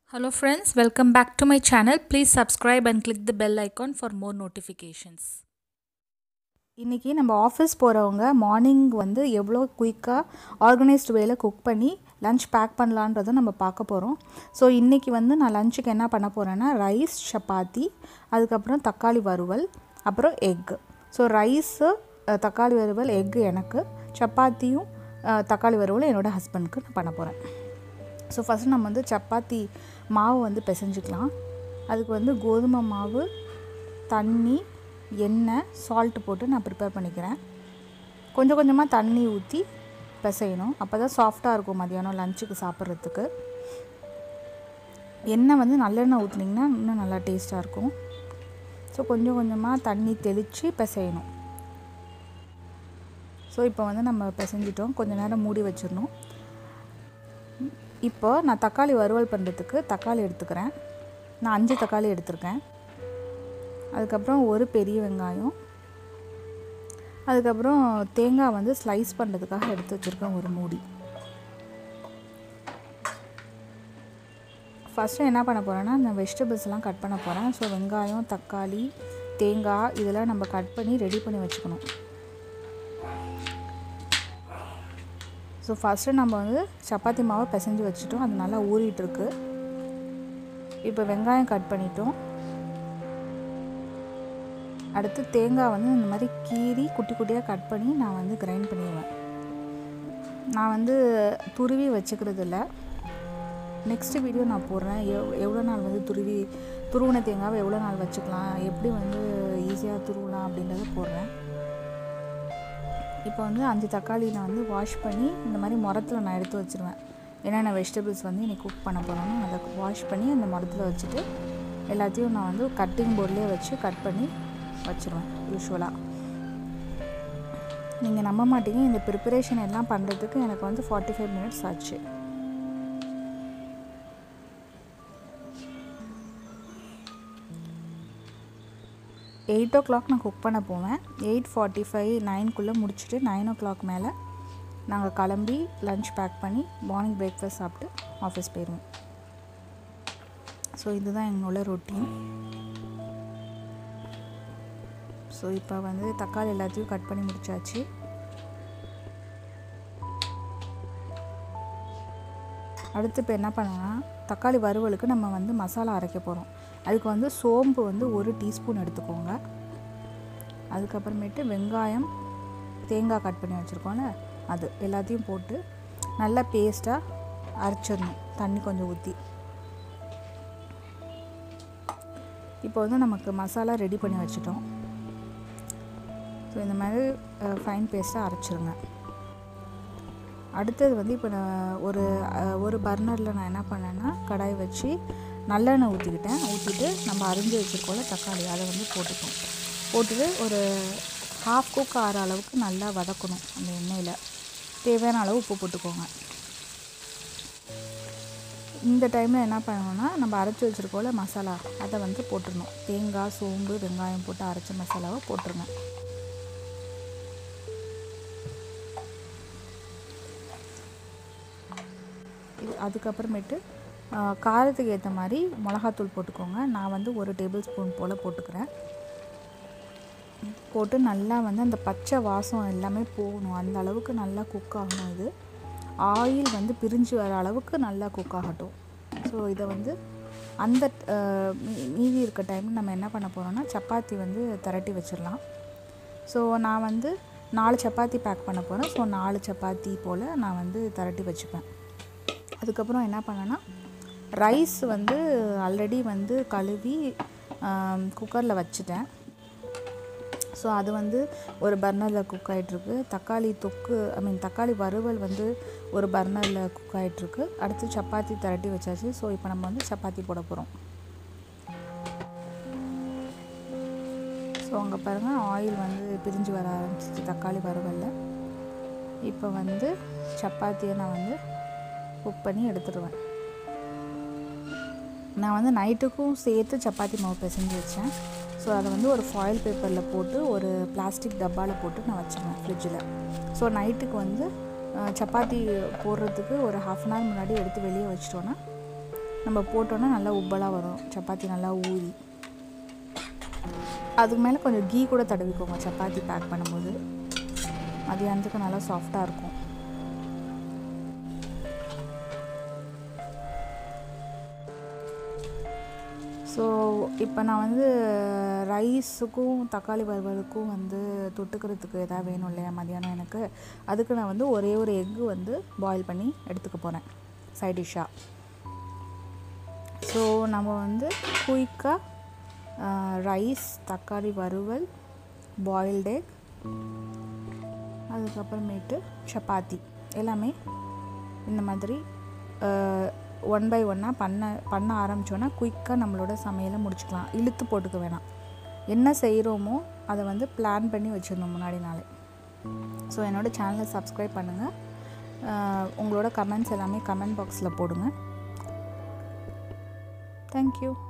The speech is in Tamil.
Hello friends, welcome back to my channel. Please subscribe and click the bell icon for more notifications. இன்றைக்கி நம்ம ஆஃபீஸ் போகிறவங்க மார்னிங் வந்து எவ்வளோ குயிக்காக ஆர்கனைஸ்டு வேல குக் பண்ணி லஞ்ச் பேக் பண்ணலான்றதை நம்ம பார்க்க போகிறோம் ஸோ இன்றைக்கி வந்து நான் லஞ்சுக்கு என்ன பண்ண போகிறேன்னா ரைஸ் சப்பாத்தி அதுக்கப்புறம் தக்காளி வறுவல் அப்புறம் எக்கு ஸோ ரைஸு தக்காளி வறுவல் எக்கு எனக்கு சப்பாத்தியும் அஹ், தக்காளி வறுவலும் என்னோடய ஹஸ்பண்டுக்கு நான் பண்ண போகிறேன் ஸோ ஃபஸ்ட்டு நம்ம வந்து சப்பாத்தி மாவு வந்து பிசைஞ்சுக்கலாம் அதுக்கு வந்து கோதுமை மாவு தண்ணி எண்ணெய் சால்ட்டு போட்டு நான் ப்ரிப்பேர் பண்ணிக்கிறேன் கொஞ்சம் கொஞ்சமாக தண்ணி ஊற்றி பிசையணும் அப்போ தான் சாஃப்டாக இருக்கும் மதியானம் லஞ்சுக்கு சாப்பிட்றதுக்கு எண்ணெய் வந்து நல்லெண்ணெய் ஊற்றுனீங்கன்னா இன்னும் நல்லா டேஸ்ட்டாக இருக்கும் ஸோ கொஞ்சம் கொஞ்சமாக தண்ணி தெளித்து பிசையணும் ஸோ இப்போ வந்து நம்ம பிசைஞ்சிட்டோம் கொஞ்சம் நேரம் மூடி வச்சிடணும் இப்போ நான் தக்காளி வறுவல் பண்ணுறதுக்கு தக்காளி எடுத்துக்கிறேன் நான் அஞ்சு தக்காளி எடுத்திருக்கேன் அதுக்கப்புறம் ஒரு பெரிய வெங்காயம் அதுக்கப்புறம் தேங்காய் வந்து ஸ்லைஸ் பண்ணுறதுக்காக எடுத்து வச்சுருக்கேன் ஒரு மூடி ஃபஸ்ட்டு என்ன பண்ண போகிறேன்னா இந்த வெஜிடபிள்ஸ்லாம் கட் பண்ண போகிறேன் ஸோ வெங்காயம் தக்காளி தேங்காய் இதெல்லாம் நம்ம கட் பண்ணி ரெடி பண்ணி வச்சுக்கணும் ஸோ ஃபஸ்ட்டு நம்ம வந்து சப்பாத்தி மாவை பிசைஞ்சு வச்சுட்டோம் அது நல்லா ஊறிட்டு இருக்கு இப்போ வெங்காயம் கட் பண்ணிட்டோம் அடுத்து தேங்காய் வந்து இந்த மாதிரி கீறி குட்டி குட்டியாக கட் பண்ணி நான் வந்து கிரைண்ட் பண்ணிடுவேன் நான் வந்து துருவி வச்சுக்கிறது இல்லை நெக்ஸ்ட் வீடியோ நான் போடுறேன் எவ் எவ்வளோ நாள் வந்து துருவி துருவின தேங்காவை எவ்வளோ நாள் வச்சுக்கலாம் எப்படி வந்து ஈஸியாக துருவலாம் அப்படின்றத போடுறேன் இப்போ வந்து அஞ்சு தக்காளி நான் வந்து வாஷ் பண்ணி இந்த மாதிரி முரத்தில் நான் எடுத்து வச்சுருவேன் என்னென்ன வெஜிடபிள்ஸ் வந்து இன்னைக்கு குக் பண்ண போகிறோன்னு அதை வாஷ் பண்ணி அந்த முரத்தில் வச்சுட்டு எல்லாத்தையும் நான் வந்து கட்டிங் போர்ட்லேயே வச்சு கட் பண்ணி வச்சுருவேன் யூஸ்வலாக நீங்கள் நம்ப மாட்டீங்க இந்த ப்ரிப்பரேஷன் எல்லாம் பண்ணுறதுக்கு எனக்கு வந்து ஃபார்ட்டி ஃபைவ் மினிட்ஸ் ஆச்சு எயிட் ஓ கிளாக் நான் குக் பண்ண போவேன் எயிட் ஃபார்ட்டி ஃபைவ் நைன்குள்ளே முடிச்சுட்டு நைன் ஓ கிளாக் மேலே நாங்கள் கிளம்பி லஞ்ச் பேக் பண்ணி மார்னிங் பிரேக்ஃபாஸ்ட் சாப்பிட்டு ஆஃபீஸ் போயிடுவோம் ஸோ இதுதான் எங்களோட ரொட்டீன் ஸோ இப்போ வந்து தக்காளி எல்லாத்தையும் கட் பண்ணி முடிச்சாச்சு அடுத்து இப்போ என்ன பண்ணோன்னா தக்காளி வறுவலுக்கு நம்ம வந்து மசாலா அரைக்க போகிறோம் அதுக்கு வந்து சோம்பு வந்து ஒரு டீஸ்பூன் எடுத்துக்கோங்க அதுக்கப்புறமேட்டு வெங்காயம் தேங்காய் கட் பண்ணி வச்சுருக்கோம்ல அது எல்லாத்தையும் போட்டு நல்லா பேஸ்ட்டாக அரைச்சிடணும் தண்ணி கொஞ்சம் ஊற்றி இப்போ வந்து நமக்கு மசாலா ரெடி பண்ணி வச்சுட்டோம் ஸோ இந்த மாதிரி ஃபைன் பேஸ்ட்டாக அரைச்சிருங்க அடுத்தது வந்து இப்போ நான் ஒரு அஹ், ஒரு பர்னரில் நான் என்ன பண்ணேன்னா கடாய் வச்சு நல்லெண்ணெய் ஊற்றிக்கிட்டேன் ஊற்றிட்டு நம்ம அரிஞ்சு வச்சுருக்கோம்ல தக்காளி அதை வந்து போட்டுப்போம் போட்டுட்டு ஒரு ஹாஃப் குக் ஆகிற அளவுக்கு நல்லா வதக்கணும் அந்த எண்ணெயில் தேவையான அளவு உப்பு போட்டுக்கோங்க இந்த டைமில் என்ன பண்ணணும்னா நம்ம அரைச்சி வச்சுருக்கோம்ல மசாலா அதை வந்து போட்டுடணும் தேங்காய் சோம்பு வெங்காயம் போட்டு அரைச்ச மசாலாவை போட்டுருங்க இது அதுக்கப்புறமேட்டு ஆ, காரத்துக்கு ஏற்ற மாதிரி மிளகாத்தூள் போட்டுக்கோங்க நான் வந்து ஒரு டேபிள் ஸ்பூன் போல் போட்டுக்கிறேன் போட்டு நல்லா வந்து அந்த பச்சை வாசம் எல்லாமே போகணும் அந்த அளவுக்கு நல்லா குக் ஆகணும் இது ஆயில் வந்து பிரிஞ்சு வர அளவுக்கு நல்லா குக் ஆகட்டும் ஸோ இதை வந்து அந்த ஆ, மீ- மீதி இருக்க டைம் நம்ம என்ன பண்ண போகிறோம்னா சப்பாத்தி வந்து திரட்டி வச்சிடலாம் ஸோ நான் வந்து நாலு சப்பாத்தி பேக் பண்ண போகிறேன் ஸோ நாலு சப்பாத்தி போல் நான் வந்து திரட்டி வச்சுப்பேன் அதுக்கப்புறம் என்ன பண்ணேன்னா ரைஸ் வந்து ஆல்ரெடி வந்து கழுவி குக்கரில் வச்சுட்டேன் ஸோ அது வந்து ஒரு பர்னரில் குக் ஆகிட்டுருக்கு தக்காளி தொக்கு ஐ மீன் தக்காளி வறுவல் வந்து ஒரு பர்னரில் குக் ஆகிட்டுருக்கு அடுத்து சப்பாத்தி திரட்டி வச்சாச்சு ஸோ இப்போ நம்ம வந்து சப்பாத்தி போட போகிறோம் ஸோ அங்கே பாருங்கள் ஆயில் வந்து பிரிஞ்சு வர ஆரம்பிச்சிச்சு தக்காளி வறுவலில் இப்போ வந்து சப்பாத்தியை நான் வந்து குக் பண்ணி எடுத்துடுவேன் நான் வந்து நைட்டுக்கும் சேர்த்து சப்பாத்தி மாவு பிசைஞ்சு வச்சேன் ஸோ அதை வந்து ஒரு ஃபாயில் பேப்பரில் போட்டு ஒரு பிளாஸ்டிக் டப்பாவில் போட்டு நான் வச்சிருவேன் ஃப்ரிட்ஜில் ஸோ நைட்டுக்கு வந்து அஹ், சப்பாத்தி போடுறதுக்கு ஒரு ஹாஃப் அன் ஹவர் முன்னாடி எடுத்து வெளியே வச்சிட்டோன்னா நம்ம போட்டோன்னா நல்லா உப்பலாக வரும் சப்பாத்தி நல்லா ஊறி அதுக்கு மேலே கொஞ்சம் கீ கூட தடவிக்கோங்க சப்பாத்தி பேக் பண்ணும்போது மதியானத்துக்கு நல்லா சாஃப்டாக இருக்கும் ஸோ இப்போ நான் வந்து ரைஸுக்கும் தக்காளி வறுவலுக்கும் வந்து தொட்டுக்கிறதுக்கு எதாவது வேணும் இல்லையா மதியானம் எனக்கு அதுக்கு நான் வந்து ஒரே ஒரு எக்கு வந்து பாயில் பண்ணி எடுத்துக்க போகிறேன் சைட் டிஷ்ஷாக ஸோ நம்ம வந்து குயிக்காக ரைஸ் தக்காளி வறுவல் பாயில்டு எக் அதுக்கப்புறமேட்டு சப்பாத்தி எல்லாமே இந்த மாதிரி ஒன் பை ஒன்னாக பண்ண பண்ண ஆரம்பித்தோன்னா குயிக்காக நம்மளோட சமையலை முடிச்சுக்கலாம் இழுத்து போட்டுக்க வேணாம் என்ன செய்கிறோமோ அதை வந்து பிளான் பண்ணி வச்சிடணும் முன்னாடி நாளே ஸோ என்னோடய சேனலை சப்ஸ்கிரைப் பண்ணுங்கள் உங்களோட கமெண்ட்ஸ் எல்லாமே கமெண்ட் பாக்ஸில் போடுங்க தேங்க்யூ